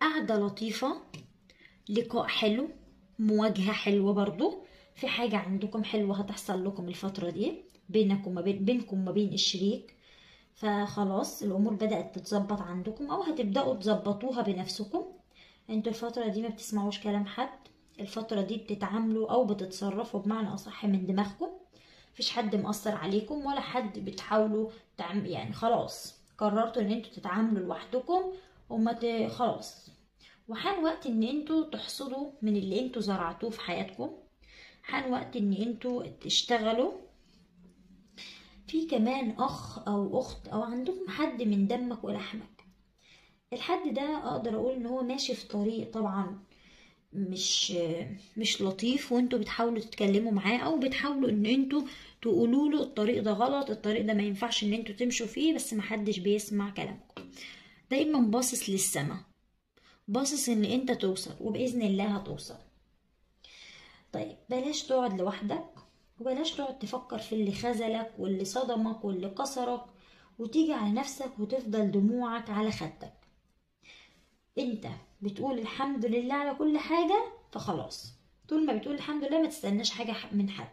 قعدة لطيفة لقاء حلو مواجهة حلوة برضو في حاجة عندكم حلوة هتحصل لكم الفترة دي بينك وما بين بينكم وما بين الشريك فخلاص الأمور بدأت تتظبط عندكم أو هتبدأوا تظبطوها بنفسكم انتوا الفترة دي ما بتسمعوش كلام حد الفترة دي بتتعاملوا أو بتتصرفوا بمعنى أصح من دماغكم مفيش حد مأثر عليكم ولا حد بتحاولوا تعم... يعني خلاص قررتوا ان انتوا تتعاملوا لوحدكم وما ت... خلاص وحان وقت ان انتوا تحصدوا من اللي انتوا زرعتوه في حياتكم حان وقت ان انتوا تشتغلوا في كمان اخ او اخت او عندكم حد من دمك ولحمك الحد ده اقدر اقول ان هو ماشي في طريق طبعا مش مش لطيف وانتوا بتحاولوا تتكلموا معاه او بتحاولوا ان انتوا تقولوا له الطريق ده غلط الطريق ده ما ينفعش ان انتوا تمشوا فيه بس محدش بيسمع كلامكم دايما باصص للسما باصص ان انت توصل وباذن الله هتوصل طيب بلاش تقعد لوحدك وبلاش تقعد تفكر في اللي خذلك واللي صدمك واللي كسرك وتيجي على نفسك وتفضل دموعك على خدك انت بتقول الحمد لله على كل حاجة فخلاص طول ما بتقول الحمد لله ما تستناش حاجة من حد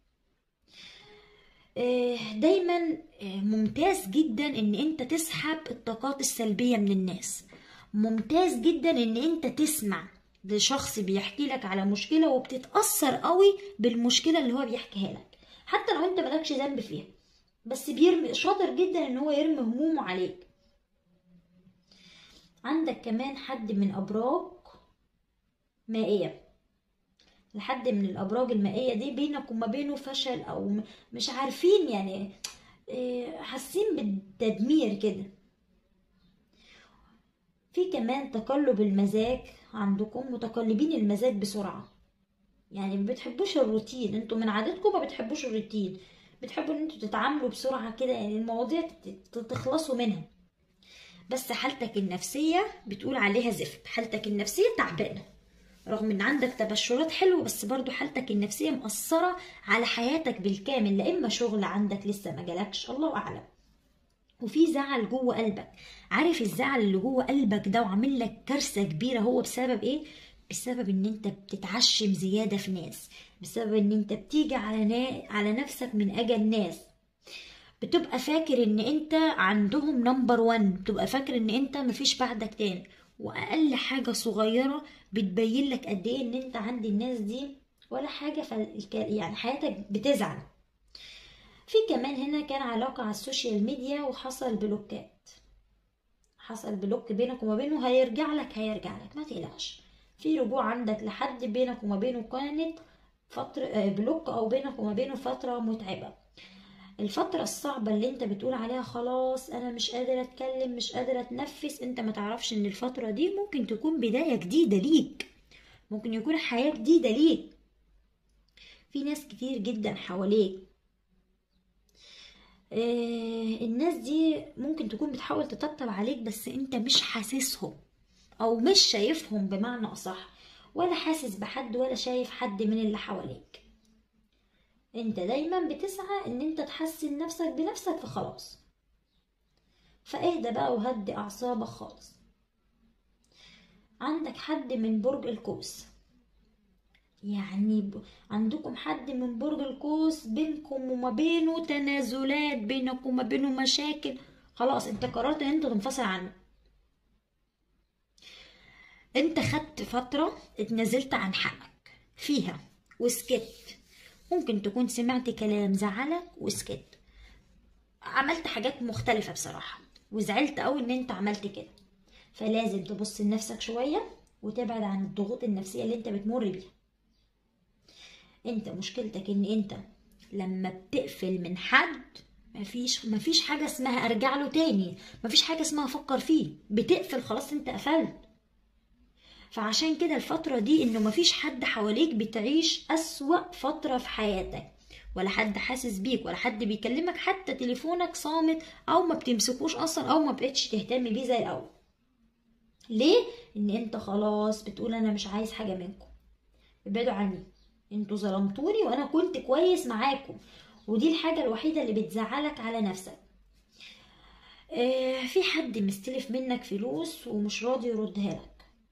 دايما ممتاز جدا ان انت تسحب الطاقات السلبية من الناس ممتاز جدا ان انت تسمع لشخص بيحكي لك على مشكلة وبتتأثر قوي بالمشكلة اللي هو بيحكيها لك حتى لو انت مالكش ذنب فيها بس بيرمي شاطر جدا ان هو يرمي همومه عليك عندك كمان حد من ابراج مائية لحد من الابراج المائية دي بينك وما بينه فشل او مش عارفين يعني حاسين بالتدمير كده في كمان تقلب المزاج عندكم متقلبين المزاج بسرعة يعني ما بتحبوش الروتين انتوا من عادتكم ما بتحبوش الروتين بتحبوا ان انتوا تتعاملوا بسرعة كده يعني المواضيع تخلصوا منها بس حالتك النفسية بتقول عليها زفت حالتك النفسية تعبانة رغم ان عندك تبشرات حلوة بس برضو حالتك النفسية مأثرة على حياتك بالكامل لا اما شغل عندك لسه ما جالكش الله اعلم وفي زعل جوه قلبك عارف الزعل اللي جوه قلبك ده وعامل لك كارثة كبيرة هو بسبب ايه بسبب ان انت بتتعشم زيادة في ناس بسبب ان انت بتيجي على نا... على نفسك من اجل ناس بتبقى فاكر ان انت عندهم نمبر وان بتبقى فاكر ان انت مفيش بعدك تاني واقل حاجة صغيرة بتبين لك قد ايه ان انت عند الناس دي ولا حاجة فالك... يعني حياتك بتزعل في كمان هنا كان علاقة على السوشيال ميديا وحصل بلوكات حصل بلوك بينك وما بينه هيرجع لك هيرجع لك ما تقلقش في رجوع عندك لحد بينك وما بينه كانت فترة بلوك او بينك وما بينه فترة متعبة الفترة الصعبة اللي انت بتقول عليها خلاص انا مش قادرة اتكلم مش قادرة اتنفس انت ما تعرفش ان الفترة دي ممكن تكون بداية جديدة ليك ممكن يكون حياة جديدة ليك في ناس كتير جدا حواليك آه الناس دي ممكن تكون بتحاول تطبطب عليك بس انت مش حاسسهم او مش شايفهم بمعنى اصح ولا حاسس بحد ولا شايف حد من اللي حواليك انت دايما بتسعى ان انت تحسن نفسك بنفسك فخلاص فاهدى بقى وهدي اعصابك خالص عندك حد من برج القوس يعني ب... عندكم حد من برج القوس بينكم وما بينه تنازلات بينك وما بينه مشاكل خلاص انت قررت ان انت تنفصل عنه انت خدت فترة اتنازلت عن حقك فيها وسكت ممكن تكون سمعت كلام زعلك وسكت عملت حاجات مختلفة بصراحة وزعلت قوي ان انت عملت كده فلازم تبص لنفسك شوية وتبعد عن الضغوط النفسية اللي انت بتمر بيها انت مشكلتك ان انت لما بتقفل من حد مفيش مفيش حاجة اسمها ارجع له تاني مفيش حاجة اسمها افكر فيه بتقفل خلاص انت قفلت فعشان كده الفترة دي انه مفيش حد حواليك بتعيش اسوأ فترة في حياتك ولا حد حاسس بيك ولا حد بيكلمك حتى تليفونك صامت او ما بتمسكوش اصلا او ما بقتش تهتم بيه زي الاول ليه ان انت خلاص بتقول انا مش عايز حاجة منكم ابعدوا عني انتوا ظلمتوني وانا كنت كويس معاكم ودي الحاجة الوحيدة اللي بتزعلك على نفسك اه في حد مستلف منك فلوس ومش راضي يردها لك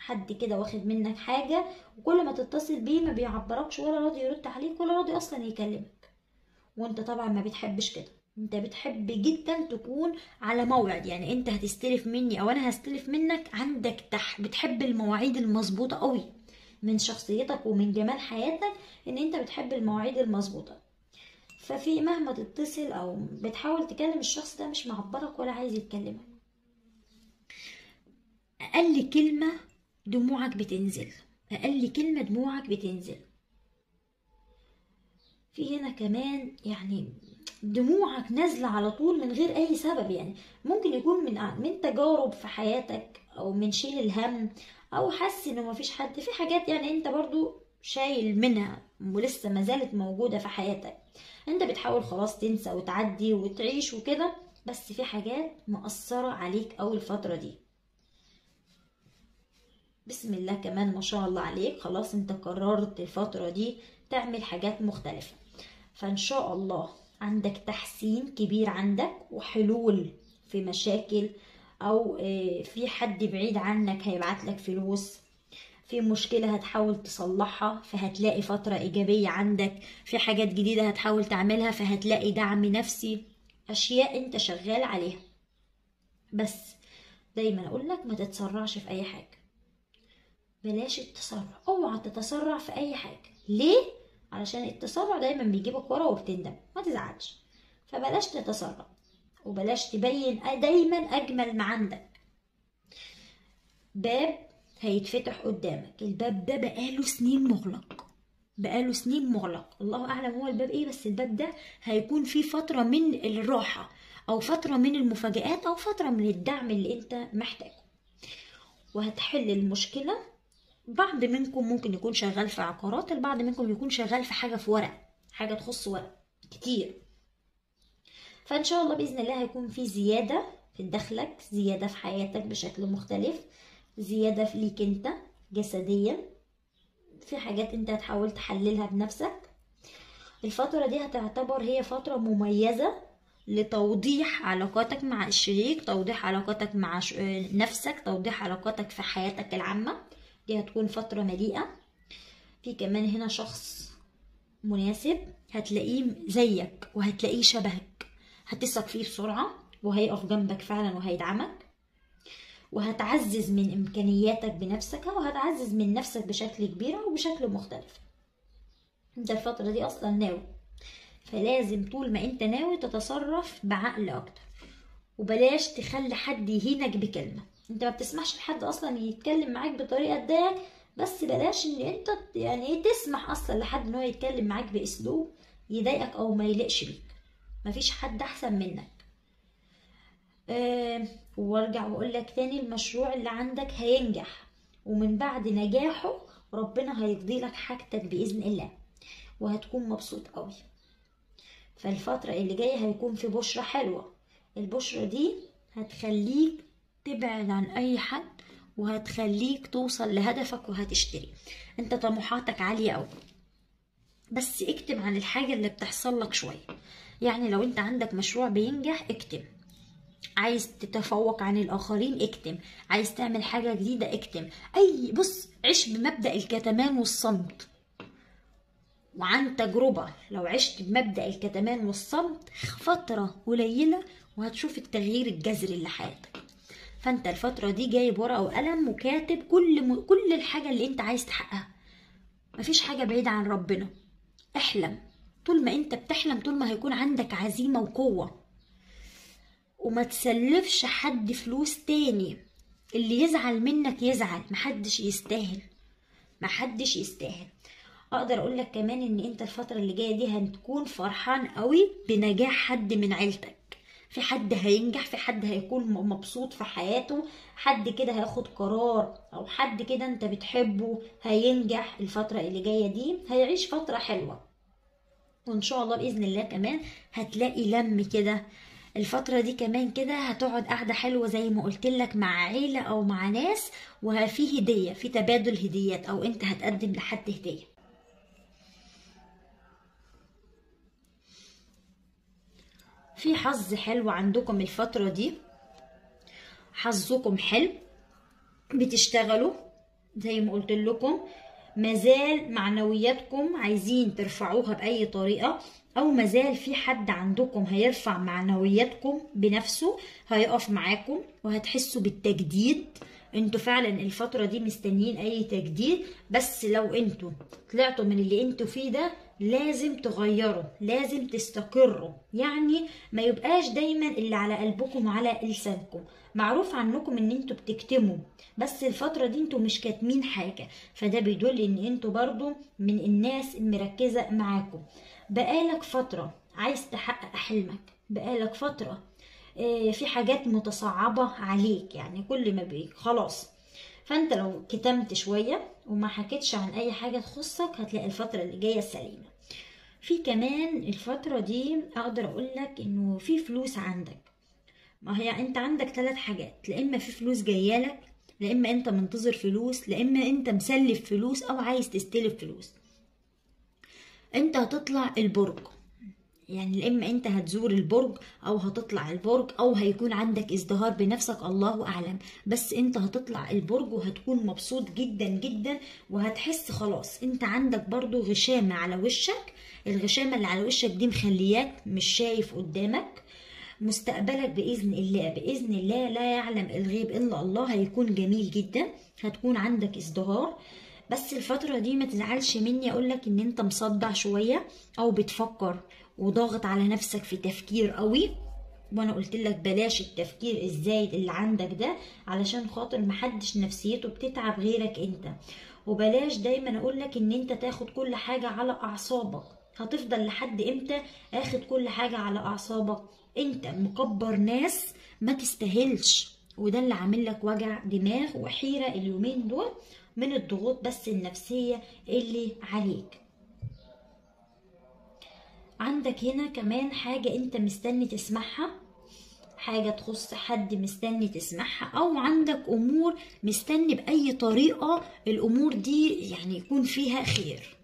حد كده واخد منك حاجة وكل ما تتصل بيه ما بيعبركش ولا راضي يرد عليك ولا راضي اصلا يكلمك وانت طبعا ما بتحبش كده انت بتحب جدا تكون على موعد يعني انت هتستلف مني او انا هستلف منك عندك تح بتحب المواعيد المظبوطة قوي من شخصيتك ومن جمال حياتك ان انت بتحب المواعيد المظبوطة ففي مهما تتصل او بتحاول تكلم الشخص ده مش معبرك ولا عايز يتكلمك اقل كلمة دموعك بتنزل اقل كلمة دموعك بتنزل في هنا كمان يعني دموعك نازلة على طول من غير أي سبب يعني ممكن يكون من من تجارب في حياتك أو من شيل الهم أو حاسس إنه مفيش حد في حاجات يعني أنت برضو شايل منها ولسه ما زالت موجودة في حياتك أنت بتحاول خلاص تنسى وتعدي وتعيش وكده بس في حاجات مأثرة عليك أول الفترة دي بسم الله كمان ما شاء الله عليك خلاص انت قررت الفترة دي تعمل حاجات مختلفة فان شاء الله عندك تحسين كبير عندك وحلول في مشاكل او في حد بعيد عنك هيبعت لك فلوس في مشكلة هتحاول تصلحها فهتلاقي فترة إيجابية عندك في حاجات جديدة هتحاول تعملها فهتلاقي دعم نفسي أشياء أنت شغال عليها بس دايما أقولك ما تتسرعش في أي حاجة بلاش التسرع اوعى تتسرع في أي حاجة ليه؟ علشان التسرع دايما بيجيبك ورا وبتندم ما تزعلش فبلاش تتسرع وبلاش تبين دايما اجمل ما عندك باب هيتفتح قدامك الباب ده بقاله سنين مغلق بقاله سنين مغلق الله اعلم هو الباب ايه بس الباب ده هيكون فيه فتره من الراحه او فتره من المفاجآت او فتره من الدعم اللي انت محتاجه وهتحل المشكله بعض منكم ممكن يكون شغال في عقارات البعض منكم يكون شغال في حاجة في ورق حاجة تخص ورق كتير فإن شاء الله بإذن الله هيكون في زيادة في دخلك زيادة في حياتك بشكل مختلف زيادة في ليك انت جسديا في حاجات انت هتحاول تحللها بنفسك الفترة دي هتعتبر هي فترة مميزة لتوضيح علاقاتك مع الشريك توضيح علاقاتك مع نفسك توضيح علاقاتك في حياتك العامة دي هتكون فترة مليئة في كمان هنا شخص مناسب هتلاقيه زيك وهتلاقيه شبهك هتثق فيه بسرعة وهيقف جنبك فعلا وهيدعمك وهتعزز من إمكانياتك بنفسك وهتعزز من نفسك بشكل كبير وبشكل مختلف انت الفترة دي أصلا ناوي فلازم طول ما انت ناوي تتصرف بعقل أكتر وبلاش تخلي حد يهينك بكلمة انت ما بتسمحش لحد اصلا يتكلم معاك بطريقه تضايقك بس بلاش ان انت يعني ايه تسمح اصلا لحد ان هو يتكلم معاك باسلوب يضايقك او ما يليقش بيك مفيش حد احسن منك أه وارجع واقول لك تاني المشروع اللي عندك هينجح ومن بعد نجاحه ربنا هيقضي لك حاجتك باذن الله وهتكون مبسوط قوي فالفترة اللي جاية هيكون في بشرة حلوة البشرة دي هتخليك تبعد عن اي حد وهتخليك توصل لهدفك وهتشتري انت طموحاتك عالية قوي بس اكتب عن الحاجة اللي بتحصل لك شوية يعني لو انت عندك مشروع بينجح اكتب عايز تتفوق عن الاخرين اكتم عايز تعمل حاجة جديدة اكتم اي بص عيش بمبدأ الكتمان والصمت وعن تجربة لو عشت بمبدأ الكتمان والصمت فترة قليلة وهتشوف التغيير الجذري اللي حياتك فانت الفترة دي جايب ورقة وقلم وكاتب كل م... كل الحاجة اللي انت عايز تحققها مفيش حاجة بعيدة عن ربنا احلم طول ما انت بتحلم طول ما هيكون عندك عزيمة وقوة وما تسلفش حد فلوس تاني اللي يزعل منك يزعل محدش يستاهل محدش يستاهل اقدر اقول لك كمان ان انت الفترة اللي جاية دي هتكون فرحان قوي بنجاح حد من عيلتك في حد هينجح في حد هيكون مبسوط في حياته حد كده هياخد قرار او حد كده انت بتحبه هينجح الفترة اللي جاية دي هيعيش فترة حلوة وان شاء الله باذن الله كمان هتلاقي لم كده الفترة دي كمان كده هتقعد قاعدة حلوة زي ما قلت لك مع عيلة أو مع ناس وفي هدية في تبادل هديات أو أنت هتقدم لحد هدية في حظ حلو عندكم الفترة دي حظكم حلو بتشتغلوا زي ما قلت لكم مازال معنوياتكم عايزين ترفعوها بأي طريقة أو مازال في حد عندكم هيرفع معنوياتكم بنفسه هيقف معاكم وهتحسوا بالتجديد انتوا فعلا الفترة دي مستنيين اي تجديد بس لو انتوا طلعتوا من اللي انتوا فيه ده لازم تغيروا لازم تستقروا يعني ما يبقاش دايما اللي على قلبكم وعلى لسانكم معروف عنكم ان انتوا بتكتموا بس الفترة دي انتوا مش كاتمين حاجة فده بيدل ان انتوا برضو من الناس المركزة معاكم بقالك فترة عايز تحقق حلمك بقالك فترة آه، في حاجات متصعبة عليك يعني كل ما بيك خلاص فانت لو كتمت شوية وما حكيتش عن اي حاجة تخصك هتلاقي الفترة اللي جاية سليمة في كمان الفترة دي اقدر اقولك انه في فلوس عندك ما هي انت عندك ثلاث حاجات لا اما في فلوس جايالك لا اما انت منتظر فلوس لا اما انت مسلف فلوس او عايز تستلف فلوس انت هتطلع البرج يعني لا اما انت هتزور البرج او هتطلع البرج او هيكون عندك ازدهار بنفسك الله اعلم بس انت هتطلع البرج وهتكون مبسوط جدا جدا وهتحس خلاص انت عندك برضو غشامة على وشك الغشامة اللي على وشك دي مخلياك مش شايف قدامك مستقبلك بإذن الله بإذن الله لا يعلم الغيب إلا الله هيكون جميل جدا هتكون عندك ازدهار بس الفترة دي ما تزعلش مني اقولك ان انت مصدع شوية او بتفكر وضاغط على نفسك في تفكير قوي وانا قلت لك بلاش التفكير الزايد اللي عندك ده علشان خاطر محدش نفسيته بتتعب غيرك انت وبلاش دايما اقولك ان انت تاخد كل حاجة على اعصابك هتفضل لحد امتى اخد كل حاجة على اعصابك انت مكبر ناس ما تستاهلش وده اللي عامل لك وجع دماغ وحيرة اليومين دول من الضغوط بس النفسية اللي عليك عندك هنا كمان حاجة انت مستني تسمعها حاجة تخص حد مستني تسمعها او عندك امور مستني باي طريقة الامور دي يعني يكون فيها خير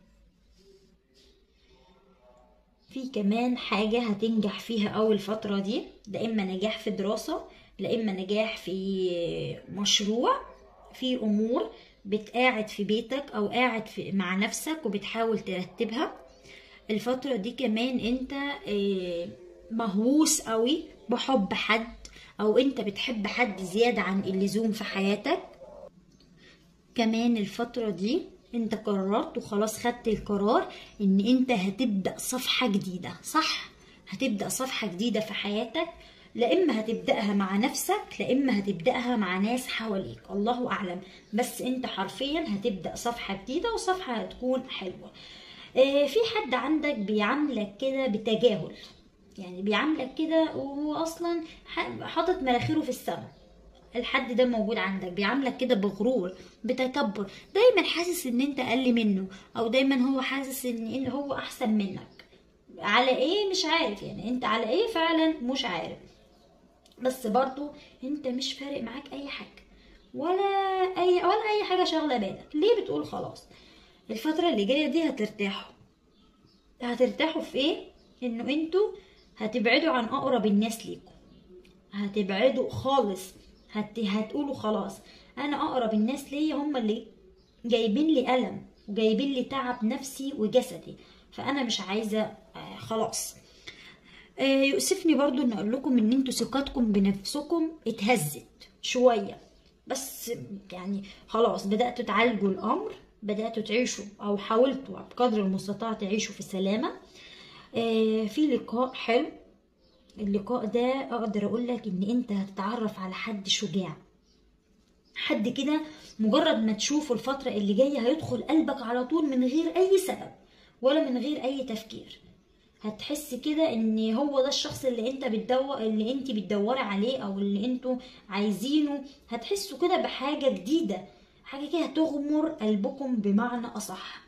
في كمان حاجة هتنجح فيها أول فترة دي لا إما نجاح في دراسة لا إما نجاح في مشروع في أمور بتقاعد في بيتك أو قاعد في مع نفسك وبتحاول ترتبها الفترة دي كمان انت آه، مهووس قوي بحب حد او انت بتحب حد زيادة عن اللزوم في حياتك كمان الفترة دي انت قررت وخلاص خدت القرار ان انت هتبدأ صفحة جديدة صح هتبدأ صفحة جديدة في حياتك لا اما هتبدأها مع نفسك لا اما هتبدأها مع ناس حواليك الله اعلم بس انت حرفيا هتبدأ صفحة جديدة وصفحة هتكون حلوة آه، في حد عندك بيعاملك كده بتجاهل يعني بيعاملك كده وهو اصلا ح- حاطط مناخيره في السماء الحد ده موجود عندك بيعاملك كده بغرور بتكبر دايما حاسس ان انت اقل منه او دايما هو حاسس ان إن هو احسن منك على ايه مش عارف يعني انت على ايه فعلا مش عارف بس برضو انت مش فارق معاك اي حاجه ولا اي ولا اي حاجه شاغله بالك ليه بتقول خلاص الفتره اللي جايه دي هترتاحوا هترتاحوا في ايه انه انتوا هتبعدوا عن اقرب الناس ليكم هتبعدوا خالص هت... هتقولوا خلاص انا اقرب الناس ليا هم اللي جايبين لي الم وجايبين لي تعب نفسي وجسدي فانا مش عايزه آه خلاص آه يؤسفني برضو ان اقول لكم ان انتوا ثقتكم بنفسكم اتهزت شويه بس يعني خلاص بداتوا تعالجوا الامر بداتوا تعيشوا او حاولتوا بقدر المستطاع تعيشوا في سلامه آه في لقاء حلو اللقاء ده اقدر اقول لك ان انت هتتعرف على حد شجاع حد كده مجرد ما تشوفه الفترة اللي جاية هيدخل قلبك على طول من غير اي سبب ولا من غير اي تفكير هتحس كده ان هو ده الشخص اللي انت بتدور اللي انت بتدوري عليه او اللي انتوا عايزينه هتحسوا كده بحاجة جديدة حاجة كده تغمر قلبكم بمعنى اصح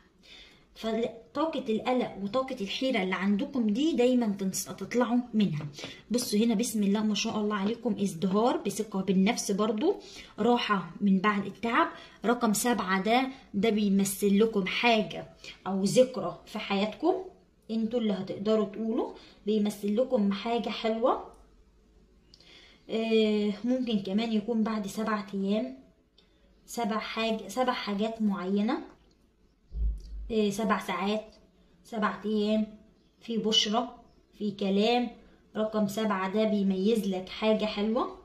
فطاقة القلق وطاقة الحيرة اللي عندكم دي دايما تنس- تطلعوا منها بصوا هنا بسم الله ما شاء الله عليكم ازدهار بثقة بالنفس برضو راحة من بعد التعب رقم سبعة ده ده بيمثل لكم حاجة أو ذكرى في حياتكم انتوا اللي هتقدروا تقولوا بيمثل لكم حاجة حلوة آه، ممكن كمان يكون بعد سبعة أيام سبع حاجة سبع حاجات معينة إيه، سبع ساعات سبع أيام في بشرة في كلام رقم سبعة ده بيميز لك حاجة حلوة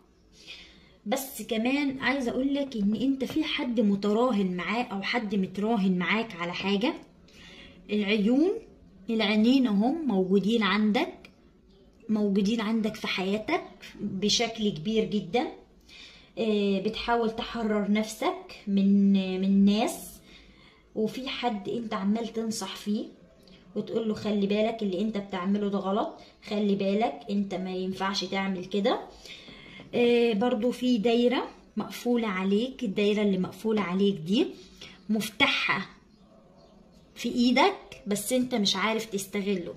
بس كمان عايزة أقولك إن أنت في حد متراهن معاه أو حد متراهن معاك على حاجة العيون العينين هم موجودين عندك موجودين عندك في حياتك بشكل كبير جدا آه، بتحاول تحرر نفسك من من ناس وفي حد انت عمال تنصح فيه وتقول له خلي بالك اللي انت بتعمله ده غلط خلي بالك انت ما ينفعش تعمل كده آه، برضو في دايرة مقفولة عليك الدايرة اللي مقفولة عليك دي مفتاحها في ايدك بس انت مش عارف تستغله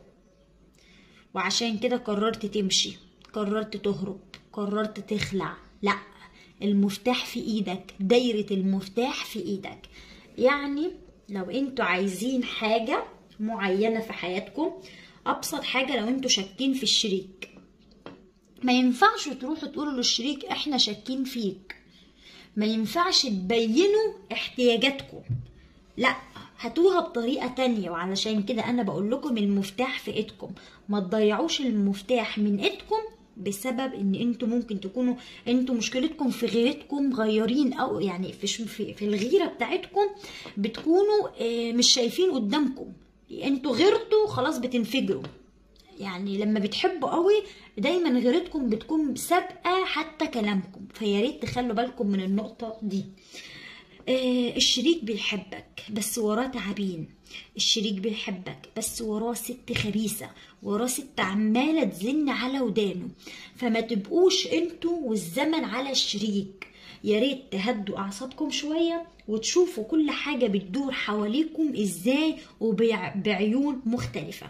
وعشان كده قررت تمشي قررت تهرب قررت تخلع لا المفتاح في ايدك دايرة المفتاح في ايدك يعني لو انتوا عايزين حاجة معينة في حياتكم ابسط حاجة لو انتوا شاكين في الشريك ما ينفعش تروحوا تقولوا للشريك احنا شاكين فيك ما ينفعش تبينوا احتياجاتكم لا هاتوها بطريقة تانية وعلشان كده أنا بقول لكم المفتاح في إيدكم ما تضيعوش المفتاح من إيدكم بسبب ان انتوا ممكن تكونوا انتوا مشكلتكم في غيرتكم غيرين او يعني في في, في الغيره بتاعتكم بتكونوا آه، مش شايفين قدامكم انتوا غيرتوا خلاص بتنفجروا يعني لما بتحبوا قوي دايما غيرتكم بتكون سابقه حتى كلامكم فيا ريت تخلوا بالكم من النقطه دي آه، الشريك بيحبك بس وراه تعابين الشريك بيحبك بس وراه ست خبيثة وراه ست عمالة تزن على ودانه فما تبقوش انتوا والزمن على الشريك يا ريت تهدوا اعصابكم شوية وتشوفوا كل حاجة بتدور حواليكم ازاي وبعيون مختلفة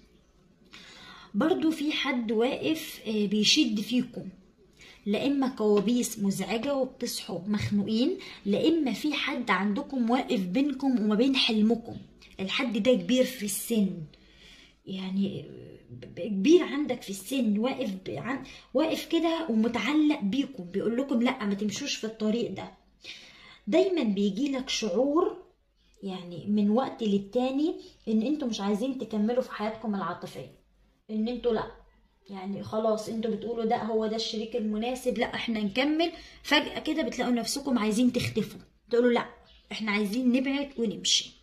برضو في حد واقف آه، بيشد فيكم لا اما كوابيس مزعجه وبتصحوا مخنوقين لا اما في حد عندكم واقف بينكم وما بين حلمكم الحد ده كبير في السن يعني كبير عندك في السن واقف عن واقف كده ومتعلق بيكم بيقول لكم لا ما تمشوش في الطريق ده دايما بيجي لك شعور يعني من وقت للتاني ان انتوا مش عايزين تكملوا في حياتكم العاطفيه ان انتوا لا يعني خلاص انتوا بتقولوا ده هو ده الشريك المناسب لا احنا نكمل فجأة كده بتلاقوا نفسكم عايزين تختفوا تقولوا لا احنا عايزين نبعد ونمشي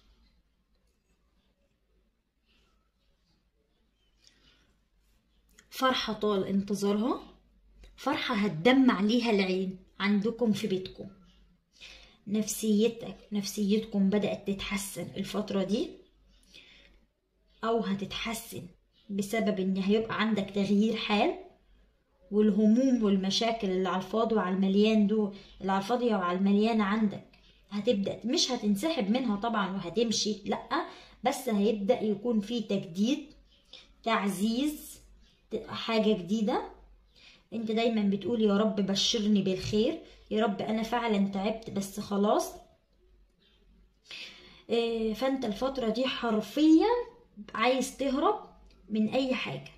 فرحة طال انتظارها فرحة هتدمع ليها العين عندكم في بيتكم نفسيتك نفسيتكم بدأت تتحسن الفترة دي أو هتتحسن بسبب ان هيبقى عندك تغيير حال والهموم والمشاكل اللي على الفاضي وعلى المليان دول اللي على الفاضية وعلى المليانة عندك هتبدأ مش هتنسحب منها طبعا وهتمشي لأ بس هيبدأ يكون في تجديد تعزيز حاجة جديدة انت دايما بتقول يا رب بشرني بالخير يا رب انا فعلا تعبت بس خلاص إيه، فانت الفترة دي حرفيا عايز تهرب من اي حاجه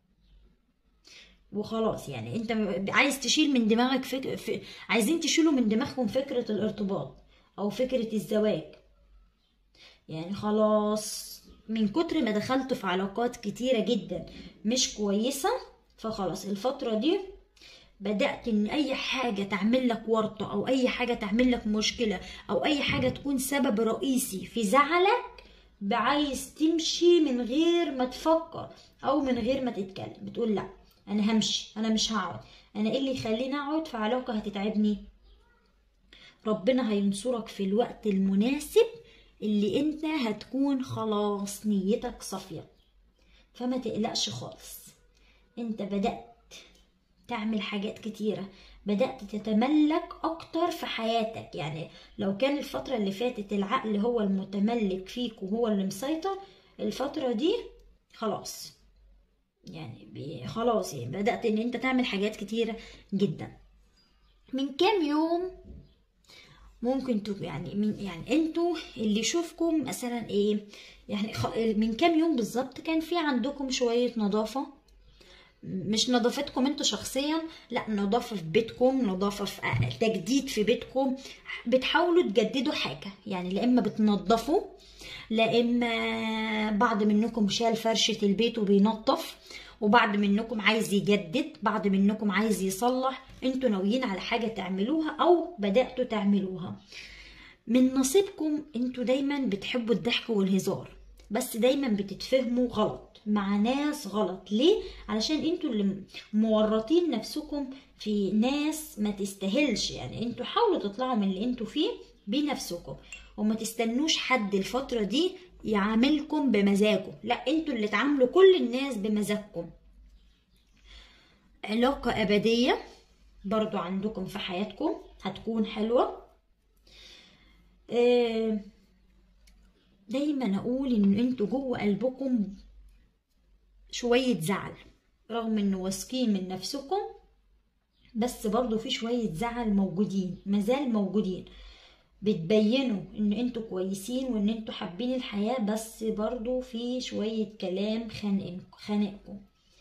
وخلاص يعني انت عايز تشيل من دماغك فك... ف... عايزين تشيلوا من دماغكم فكره الارتباط او فكره الزواج يعني خلاص من كتر ما دخلت في علاقات كتيره جدا مش كويسه فخلاص الفتره دي بدأت إن أي حاجة تعمل لك ورطة أو أي حاجة تعمل لك مشكلة أو أي حاجة تكون سبب رئيسي في زعلك بعايز تمشي من غير ما تفكر او من غير ما تتكلم بتقول لا انا همشي انا مش هقعد انا ايه اللي يخليني اقعد في علاقه هتتعبني ربنا هينصرك في الوقت المناسب اللي انت هتكون خلاص نيتك صافيه فما تقلقش خالص انت بدات تعمل حاجات كتيره بدأت تتملك أكتر في حياتك يعني لو كان الفترة اللي فاتت العقل هو المتملك فيك وهو اللي مسيطر الفترة دي خلاص يعني خلاص يعني بدأت ان انت تعمل حاجات كتيرة جدا من كام يوم ممكن تبقى يعني من يعني انتوا اللي يشوفكم مثلا ايه يعني من كام يوم بالظبط كان في عندكم شوية نظافة مش نظافتكم انتوا شخصيا لا نظافة في بيتكم نظافة في تجديد في بيتكم بتحاولوا تجددوا حاجة يعني لا اما بتنظفوا لا اما بعض منكم شال فرشة البيت وبينظف وبعض منكم عايز يجدد بعض منكم عايز يصلح انتوا ناويين على حاجة تعملوها او بدأتوا تعملوها من نصيبكم انتوا دايما بتحبوا الضحك والهزار بس دايما بتتفهموا غلط مع ناس غلط ليه علشان انتوا اللي مورطين نفسكم في ناس ما تستاهلش يعني انتوا حاولوا تطلعوا من اللي انتوا فيه بنفسكم وما تستنوش حد الفترة دي يعاملكم بمزاجه لا انتوا اللي تعاملوا كل الناس بمزاجكم علاقة أبدية برضو عندكم في حياتكم هتكون حلوة آه، دايما اقول ان انتوا جوه قلبكم شوية زعل رغم انه واثقين من نفسكم بس برضو في شوية زعل موجودين مازال موجودين بتبينوا ان انتوا كويسين وان انتوا حابين الحياة بس برضو في شوية كلام خانقكم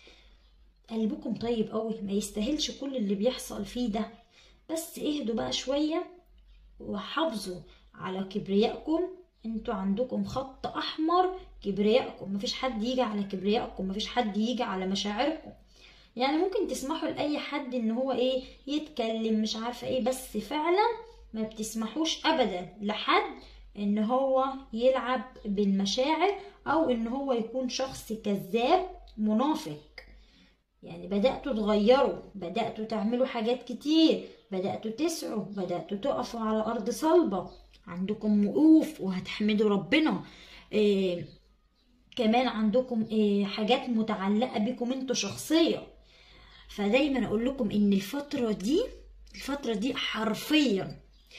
قلبكم طيب قوي ما يستاهلش كل اللي بيحصل فيه ده بس اهدوا بقى شوية وحافظوا على كبريائكم انتوا عندكم خط احمر كبريائكم مفيش حد يجي على كبريائكم مفيش حد يجي على مشاعركم يعني ممكن تسمحوا لاي حد ان هو ايه يتكلم مش عارفه ايه بس فعلا ما بتسمحوش ابدا لحد ان هو يلعب بالمشاعر او ان هو يكون شخص كذاب منافق يعني بدأتوا تغيروا بدأتوا تعملوا حاجات كتير بدأتوا تسعوا بدأتوا تقفوا على أرض صلبة عندكم وقوف وهتحمدوا ربنا إيه كمان عندكم إيه حاجات متعلقة بكم انتوا شخصيا فدايما اقول لكم ان الفترة دي الفترة دي حرفيا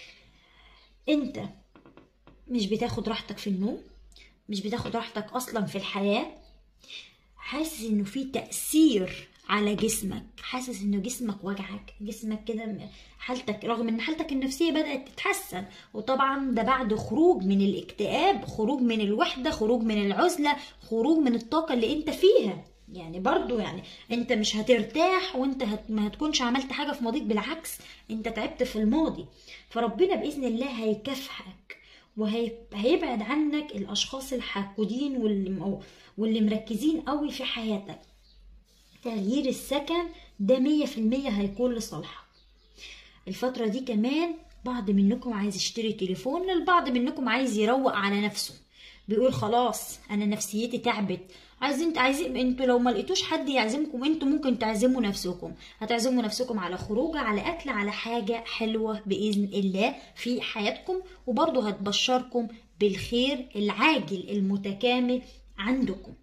انت مش بتاخد راحتك في النوم مش بتاخد راحتك اصلا في الحياة حاسس انه في تأثير على جسمك حاسس انه جسمك وجعك جسمك كده حالتك رغم ان حالتك النفسيه بدات تتحسن وطبعا ده بعد خروج من الاكتئاب خروج من الوحده خروج من العزله خروج من الطاقه اللي انت فيها يعني برضو يعني انت مش هترتاح وانت هت... ما هتكونش عملت حاجه في ماضيك بالعكس انت تعبت في الماضي فربنا باذن الله هيكافئك وهيبعد عنك الاشخاص الحاقدين واللي واللي مركزين قوي في حياتك تغيير السكن ده مية في المية هيكون لصالحك الفترة دي كمان بعض منكم عايز يشتري تليفون البعض منكم عايز يروق على نفسه بيقول خلاص انا نفسيتي تعبت عايزين عايزين انتوا لو ما لقيتوش حد يعزمكم انتوا ممكن تعزموا نفسكم هتعزموا نفسكم على خروجه على اكل على حاجه حلوه باذن الله في حياتكم وبرضه هتبشركم بالخير العاجل المتكامل عندكم